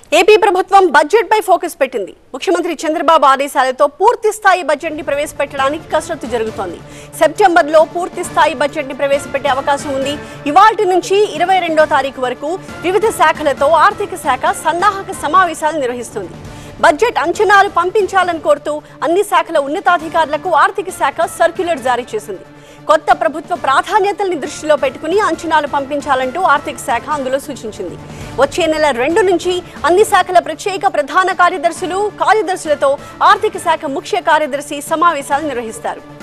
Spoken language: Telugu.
ఏపీ ప్రభుత్వం బడ్జెట్ పై ఫోకస్ పెట్టింది ముఖ్యమంత్రి చంద్రబాబు ఆదేశాలతో పూర్తి స్థాయి బడ్జెట్ ని ప్రవేశపెట్టడానికి కసరత్తు జరుగుతోంది సెప్టెంబర్ లో పూర్తి స్థాయి బడ్జెట్ ని ప్రవేశపెట్టే అవకాశం ఉంది ఇవాల్టి నుంచి ఇరవై రెండో తారీఖు వరకు వివిధ శాఖలతో ఆర్థిక శాఖ సన్నాహక సమావేశాలు నిర్వహిస్తుంది బడ్జెట్ అంచనాలు పంపించాలని కోరుతూ అన్ని శాఖల ఉన్నతాధికారులకు ఆర్థిక శాఖ సర్క్యులర్ జారీ చేసింది కొత్త ప్రభుత్వ ప్రాధాన్యతల్ని దృష్టిలో పెట్టుకుని అంచనాలు పంపించాలంటూ ఆర్థిక శాఖ అందులో సూచించింది వచ్చే నెల రెండు నుంచి అన్ని శాఖల ప్రత్యేక ప్రధాన కార్యదర్శులు కార్యదర్శులతో ఆర్థిక శాఖ ముఖ్య కార్యదర్శి సమావేశాలు నిర్వహిస్తారు